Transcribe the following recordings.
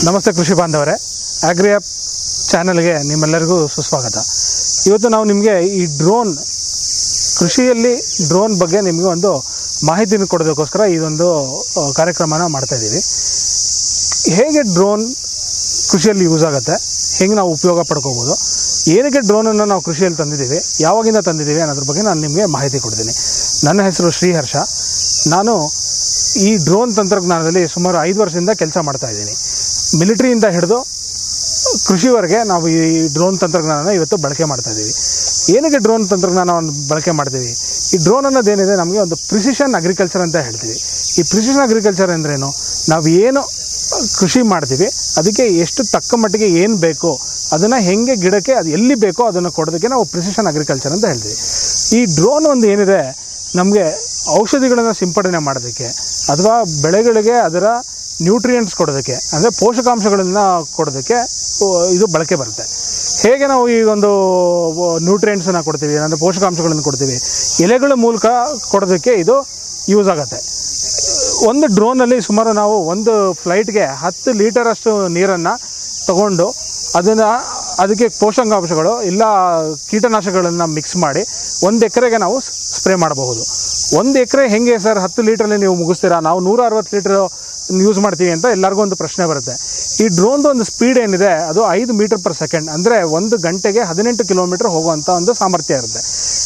ನಮಸ್ತೆ ಕೃಷಿ ಬಾಂಧವರೇ ಆಗ್ರಿ ಆ್ಯಪ್ ಚಾನಲ್ಗೆ ನಿಮ್ಮೆಲ್ಲರಿಗೂ ಸುಸ್ವಾಗತ ಇವತ್ತು ನಾವು ನಿಮಗೆ ಈ ಡ್ರೋನ್ ಕೃಷಿಯಲ್ಲಿ ಡ್ರೋನ್ ಬಗ್ಗೆ ನಿಮಗೆ ಒಂದು ಮಾಹಿತಿನ ಕೊಡೋದಕ್ಕೋಸ್ಕರ ಇದೊಂದು ಆ, ಕಾರ್ಯಕ್ರಮನ ಮಾಡ್ತಾ ಇದ್ದೀವಿ ಹೇಗೆ ಡ್ರೋನ್ ಕೃಷಿಯಲ್ಲಿ ಯೂಸ್ ಆಗುತ್ತೆ ಹೆಂಗೆ ನಾವು ಉಪಯೋಗ ಪಡ್ಕೋಬೋದು ಏನಕ್ಕೆ ಡ್ರೋನನ್ನು ನಾವು ಕೃಷಿಯಲ್ಲಿ ತಂದಿದ್ದೀವಿ ಯಾವಾಗಿಂದ ತಂದಿದ್ದೀವಿ ಅನ್ನೋದ್ರ ಬಗ್ಗೆ ನಾನು ನಿಮಗೆ ಮಾಹಿತಿ ಕೊಡ್ತೀನಿ ನನ್ನ ಹೆಸರು ಶ್ರೀಹರ್ಷ ನಾನು ಈ ಡ್ರೋನ್ ತಂತ್ರಜ್ಞಾನದಲ್ಲಿ ಸುಮಾರು ಐದು ವರ್ಷದಿಂದ ಕೆಲಸ ಮಾಡ್ತಾ ಇದ್ದೀನಿ ಮಿಲಿಟ್ರಿಯಿಂದ ಹಿಡಿದು ಕೃಷಿವರೆಗೆ ನಾವು ಈ ಡ್ರೋನ್ ತಂತ್ರಜ್ಞಾನನ ಇವತ್ತು ಬಳಕೆ ಮಾಡ್ತಾ ಇದ್ದೀವಿ ಏನಕ್ಕೆ ಡ್ರೋನ್ ತಂತ್ರಜ್ಞಾನವನ್ನು ಬಳಕೆ ಮಾಡ್ತೀವಿ ಈ ಡ್ರೋನ್ ಅನ್ನೋದೇನಿದೆ ನಮಗೆ ಒಂದು ಪ್ರಿಸಿಷನ್ ಅಗ್ರಿಕಲ್ಚರ್ ಅಂತ ಹೇಳ್ತೀವಿ ಈ ಪ್ರಿಸಿಷನ್ ಅಗ್ರಿಕಲ್ಚರ್ ಅಂದ್ರೇನು ನಾವು ಏನು ಕೃಷಿ ಮಾಡ್ತೀವಿ ಅದಕ್ಕೆ ಎಷ್ಟು ತಕ್ಕ ಮಟ್ಟಿಗೆ ಏನು ಬೇಕೋ ಅದನ್ನು ಹೆಂಗೆ ಗಿಡಕ್ಕೆ ಅದು ಎಲ್ಲಿ ಬೇಕೋ ಅದನ್ನು ಕೊಡೋದಕ್ಕೆ ನಾವು ಪ್ರಿಸಿಷನ್ ಅಗ್ರಿಕಲ್ಚರ್ ಅಂತ ಹೇಳ್ತೀವಿ ಈ ಡ್ರೋನ್ ಒಂದು ಏನಿದೆ ನಮಗೆ ಔಷಧಿಗಳನ್ನು ಸಿಂಪಡಣೆ ಮಾಡೋದಕ್ಕೆ ಅಥವಾ ಬೆಳೆಗಳಿಗೆ ಅದರ ನ್ಯೂಟ್ರಿಯೆಂಟ್ಸ್ ಕೊಡೋದಕ್ಕೆ ಅಂದರೆ ಪೋಷಕಾಂಶಗಳನ್ನು ಕೊಡೋದಕ್ಕೆ ಆ, ಇದು ಬಳಕೆ ಬರುತ್ತೆ ಹೇಗೆ ನಾವು ಈ ಒಂದು ನ್ಯೂಟ್ರಿಯೆಂಟ್ಸನ್ನು ಕೊಡ್ತೀವಿ ಅಂದರೆ ಪೋಷಕಾಂಶಗಳನ್ನು ಕೊಡ್ತೀವಿ ಎಲೆಗಳ ಮೂಲಕ ಕೊಡೋದಕ್ಕೆ ಇದು ಯೂಸ್ ಆಗುತ್ತೆ ಒಂದು ಡ್ರೋನಲ್ಲಿ ಸುಮಾರು ನಾವು ಒಂದು ಫ್ಲೈಟ್ಗೆ ಹತ್ತು ಲೀಟರಷ್ಟು ನೀರನ್ನು ತಗೊಂಡು ಅದನ್ನು ಅದಕ್ಕೆ ಪೋಷಕಾಂಶಗಳು ಇಲ್ಲ ಕೀಟನಾಶಕಗಳನ್ನು ಮಿಕ್ಸ್ ಮಾಡಿ ಒಂದು ಎಕರೆಗೆ ನಾವು ಸ್ಪ್ರೇ ಮಾಡಬಹುದು ಒಂದು ಎಕರೆ ಹೆಂಗೆ ಸರ್ ಹತ್ತು ಲೀಟ್ರಲ್ಲಿ ನೀವು ಮುಗಿಸ್ತೀರಾ ನಾವು ನೂರ ಅರವತ್ತು ಲೀಟ್ರ್ ಯೂಸ್ ಮಾಡ್ತೀವಿ ಅಂತ ಎಲ್ಲರಿಗೂ ಒಂದು ಪ್ರಶ್ನೆ ಬರುತ್ತೆ ಈ ಡ್ರೋನ್ದು ಒಂದು ಸ್ಪೀಡ್ ಏನಿದೆ ಅದು ಐದು ಮೀಟರ್ ಪರ್ ಸೆಕೆಂಡ್ ಅಂದರೆ ಒಂದು ಗಂಟೆಗೆ ಹದಿನೆಂಟು ಕಿಲೋಮೀಟರ್ ಹೋಗುವಂಥ ಒಂದು ಸಾಮರ್ಥ್ಯ ಇರುತ್ತೆ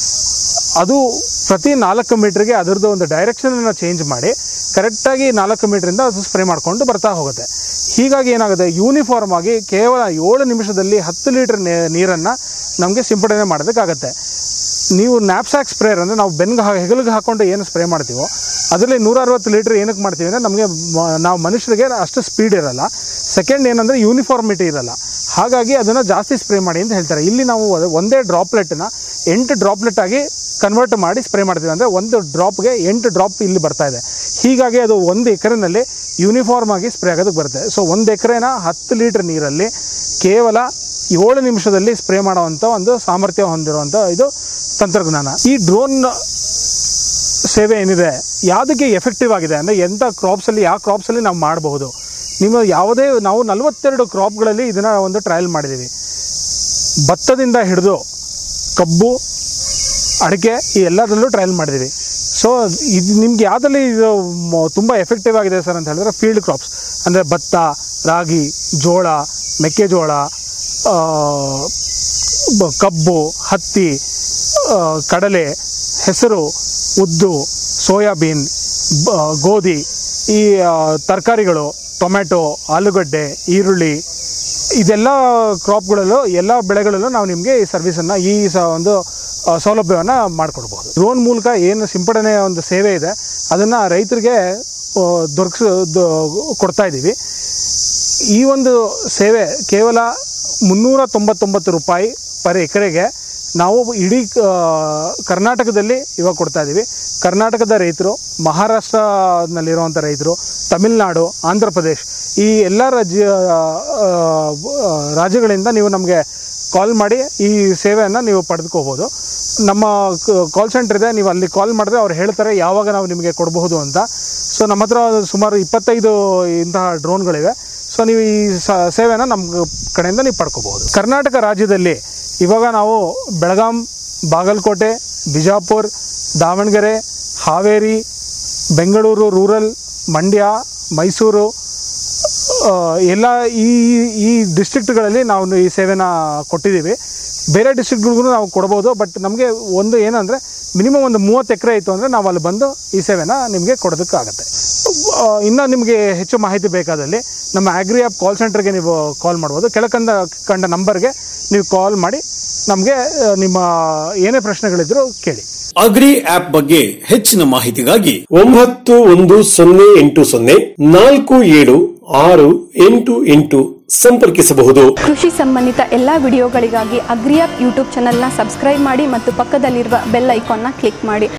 ಅದು ಪ್ರತಿ ನಾಲ್ಕು ಮೀಟ್ರಿಗೆ ಅದರದ್ದು ಒಂದು ಡೈರೆಕ್ಷನನ್ನು ಚೇಂಜ್ ಮಾಡಿ ಕರೆಕ್ಟಾಗಿ ನಾಲ್ಕು ಮೀಟ್ರಿಂದ ಅದು ಸ್ಪ್ರೇ ಮಾಡಿಕೊಂಡು ಬರ್ತಾ ಹೋಗುತ್ತೆ ಹೀಗಾಗಿ ಏನಾಗುತ್ತೆ ಯೂನಿಫಾರ್ಮ್ ಆಗಿ ಕೇವಲ ಏಳು ನಿಮಿಷದಲ್ಲಿ ಹತ್ತು ಲೀಟರ್ ನೀರನ್ನು ನಮಗೆ ಸಿಂಪಡಣೆ ಮಾಡೋದಕ್ಕಾಗತ್ತೆ ನೀವು ನ್ಯಾಪ್ಸ್ಯಾಕ್ ಸ್ಪ್ರೇಯರ್ ಅಂದರೆ ನಾವು ಬೆನ್ಗೆ ಹಾ ಹೆಗಲಿಗೆ ಹಾಕ್ಕೊಂಡು ಏನು ಸ್ಪ್ರೇ ಮಾಡ್ತೀವೋ ಅದರಲ್ಲಿ ನೂರ ಅರವತ್ತು ಲೀಟ್ರ್ ಏನಕ್ಕೆ ಮಾಡ್ತೀವಿ ಅಂದರೆ ನಮಗೆ ಮ- ನಾವು ಮನುಷ್ಯರಿಗೆ ಅಷ್ಟು ಸ್ಪೀಡ್ ಇರಲ್ಲ ಸೆಕೆಂಡ್ ಏನಂದರೆ ಯೂನಿಫಾರ್ಮಿಟಿ ಇರಲ್ಲ ಹಾಗಾಗಿ ಅದನ್ನು ಜಾಸ್ತಿ ಸ್ಪ್ರೇ ಮಾಡಿ ಅಂತ ಹೇಳ್ತಾರೆ ಇಲ್ಲಿ ನಾವು ಅದು ಒಂದೇ ಡ್ರಾಪ್ಲೆಟ್ನ ಎಂಟು ಡ್ರಾಪ್ಲೆಟ್ ಆಗಿ ಕನ್ವರ್ಟ್ ಮಾಡಿ ಸ್ಪ್ರೇ ಮಾಡ್ತೀವಿ ಅಂದರೆ ಒಂದು ಡ್ರಾಪ್ಗೆ ಎಂಟು ಡ್ರಾಪ್ ಇಲ್ಲಿ ಬರ್ತಾ ಇದೆ ಹೀಗಾಗಿ ಅದು ಒಂದು ಎಕರೆನಲ್ಲಿ ಯೂನಿಫಾರ್ಮ್ ಆಗಿ ಸ್ಪ್ರೇ ಆಗೋದಕ್ಕೆ ಬರುತ್ತೆ ಸೊ ಒಂದು ಎಕರೆನ ಹತ್ತು ಲೀಟ್ರ್ ನೀರಲ್ಲಿ ಕೇವಲ ಏಳು ನಿಮಿಷದಲ್ಲಿ ಸ್ಪ್ರೇ ಮಾಡೋವಂಥ ಒಂದು ಸಾಮರ್ಥ್ಯ ಹೊಂದಿರುವಂಥ ಇದು ತಂತ್ರಜ್ಞಾನ ಈ ಡ್ರೋನ್ ಸೇವೆ ಏನಿದೆ ಯಾವುದಕ್ಕೆ ಎಫೆಕ್ಟಿವ್ ಆಗಿದೆ ಅಂದರೆ ಎಂಥ ಕ್ರಾಪ್ಸಲ್ಲಿ ಯಾವ ಕ್ರಾಪ್ಸಲ್ಲಿ ನಾವು ಮಾಡಬಹುದು ನಿಮ್ಮ ಯಾವುದೇ ನಾವು ನಲವತ್ತೆರಡು ಕ್ರಾಪ್ಗಳಲ್ಲಿ ಇದನ್ನು ಒಂದು ಟ್ರಯಲ್ ಮಾಡಿದ್ದೀವಿ ಭತ್ತದಿಂದ ಹಿಡಿದು ಕಬ್ಬು ಅಡಿಕೆ ಈ ಎಲ್ಲದರಲ್ಲೂ ಟ್ರಯಲ್ ಮಾಡಿದ್ದೀವಿ ಸೊ ಇದು ನಿಮ್ಗೆ ಯಾವುದಲ್ಲಿ ಇದು ಮ- ತುಂಬ ಎಫೆಕ್ಟಿವ್ ಆಗಿದೆ ಸರ್ ಅಂತ ಹೇಳಿದ್ರೆ ಫೀಲ್ಡ್ ಕ್ರಾಪ್ಸ್ ಅಂದರೆ ಭತ್ತ ರಾಗಿ ಜೋಳ ಮೆಕ್ಕೆಜೋಳ ಆ, ಬ- ಕಬ್ಬು ಹತ್ತಿ ಆ, ಕಡಲೆ ಹೆಸರು ಉದ್ದು ಸೋಯಾಬೀನ್ ಬ- ಗೋಧಿ ಈ ಆ, ತರಕಾರಿಗಳು ಟೊಮೆಟೊ ಆಲೂಗಡ್ಡೆ ಈರುಳ್ಳಿ ಇದೆಲ್ಲ ಕ್ರಾಪ್ಗಳಲ್ಲೂ ಎಲ್ಲ ಬೆಳೆಗಳಲ್ಲೂ ನಾವು ನಿಮಗೆ ಈ ಸರ್ವಿಸನ್ನು ಈ ಸ ಒಂದು ಆ, ಸೌಲಭ್ಯವನ್ನು ಮಾಡಿಕೊಡ್ಬೋದು ಡ್ರೋನ್ ಮೂಲಕ ಏನು ಸಿಂಪಡಣೆಯ ಒಂದು ಸೇವೆ ಇದೆ ಅದನ್ನು ರೈತರಿಗೆ ಆ, ದೊರಕಿಸ ದೊ- ಕೊಡ್ತಾ ಇದ್ದೀವಿ ಈ ಒಂದು ಸೇವೆ ಕೇವಲ ಮುನ್ನೂರ ತೊಂಬತ್ತೊಂಬತ್ತು ರೂಪಾಯಿ ಪರ್ ಎಕರೆಗೆ ನಾವು ಇಡೀ ಆ, ಕರ್ನಾಟಕದಲ್ಲಿ ಇವಾಗ ಕೊಡ್ತಾ ಇದ್ದೀವಿ ಕರ್ನಾಟಕದ ರೈತರು ಮಹಾರಾಷ್ಟ್ರನಲ್ಲಿರುವಂಥ ರೈತರು ತಮಿಳುನಾಡು ಆಂಧ್ರ ಪ್ರದೇಶ್ ಈ ಎಲ್ಲ ರಾಜ್ಯ ಆ, ಆ, ರಾಜ್ಯಗಳಿಂದ ನೀವು ನಮಗೆ ಕಾಲ್ ಮಾಡಿ ಈ ಸೇವೆಯನ್ನು ನೀವು ಪಡೆದುಕೋಬೋದು ನಮ್ಮ ಕಾಲ್ ಸೆಂಟರ್ ಇದೆ ನೀವು ಅಲ್ಲಿ ಕಾಲ್ ಮಾಡಿದ್ರೆ ಅವ್ರು ಹೇಳ್ತಾರೆ ಯಾವಾಗ ನಾವು ನಿಮಗೆ ಕೊಡಬಹುದು ಅಂತ ಸೊ ನಮ್ಮ ಹತ್ರ ಸುಮಾರು ಇಪ್ಪತ್ತೈದು ಇಂತಹ ಡ್ರೋನ್ಗಳಿವೆ ಸೊ ನೀವು ಈ ಸ- ಸೇವೆನ ನಮ್ಮ ಕಡೆಯಿಂದ ನೀವು ಪಡ್ಕೋಬಹುದು ಕರ್ನಾಟಕ ರಾಜ್ಯದಲ್ಲಿ ಇವಾಗ ನಾವು ಬೆಳಗಾಂ ಬಾಗಲಕೋಟೆ ಬಿಜಾಪುರ್ ದಾವಣಗೆರೆ ಹಾವೇರಿ ಬೆಂಗಳೂರು ರೂರಲ್ ಮಂಡ್ಯ ಮೈಸೂರು ಆ, ಎಲ್ಲ ಈ ಈ ಡಿಸ್ಟ್ರಿಕ್ಟ್ಗಳಲ್ಲಿ ನಾವು ಈ ಸೇವೆನ ಕೊಟ್ಟಿದ್ದೀವಿ ಬೇರೆ ಡಿಸ್ಟ್ರಿಕ್ಟ್ಗಳಿಗೂ ನಾವು ಕೊಡ್ಬೋದು ಬಟ್ ನಮಗೆ ಒಂದು ಏನಂದರೆ ಮಿನಿಮಮ್ ಒಂದು ಮೂವತ್ತು ಎಕರೆ ಇತ್ತು ಅಂದರೆ ನಾವು ಅಲ್ಲಿ ಬಂದು ಈ ಸೇವೆನ ನಿಮಗೆ ಕೊಡೋದಕ್ಕಾಗತ್ತೆ ಆ, ಇನ್ನು ನಿಮಗೆ ಹೆಚ್ಚು ಮಾಹಿತಿ ಬೇಕಾದಲ್ಲಿ ನಮ್ಮ ಆಗ್ರಿ ಆ್ಯಪ್ ಕಾಲ್ ಸೆಂಟರ್ಗೆ ನೀವು ಕಾಲ್ ಮಾಡ್ಬೋದು ಕೆಳಕಂದ ಕಂಡ ನಂಬರ್ಗೆ ನೀವು ಕಾಲ್ ಮಾಡಿ ನಮಗೆ ಆ, ನಿಮ್ಮ ಏನೇ ಪ್ರಶ್ನೆಗಳಿದ್ರೂ ಕೇಳಿ ಅಗ್ರಿ ಆಪ್ ಬಗ್ಗೆ ಹೆಚ್ಚಿನ ಮಾಹಿತಿಗಾಗಿ ಒಂಬತ್ತು ಒಂದು ಸೊನ್ನೆ ಎಂಟು ಸೊನ್ನೆ ನಾಲ್ಕು ಏಳು ಆರು ಎಂಟು ಎಂಟು ಸಂಪರ್ಕಿಸಬಹುದು ಕೃಷಿ ಸಂಬಂಧಿತ ಎಲ್ಲ ವಿಡಿಯೋಗಳಿಗಾಗಿ ಅಗ್ರಿಯಾಪ್ ಯೂಟ್ಯೂಬ್ ಚಾನೆಲ್ನ ಸಬ್ಸ್ಕ್ರೈಬ್ ಮಾಡಿ ಮತ್ತು ಪಕ್ಕದಲ್ಲಿರುವ ಬೆಲ್ ಐಕಾನ್ನ ಕ್ಲಿಕ್ ಮಾಡಿ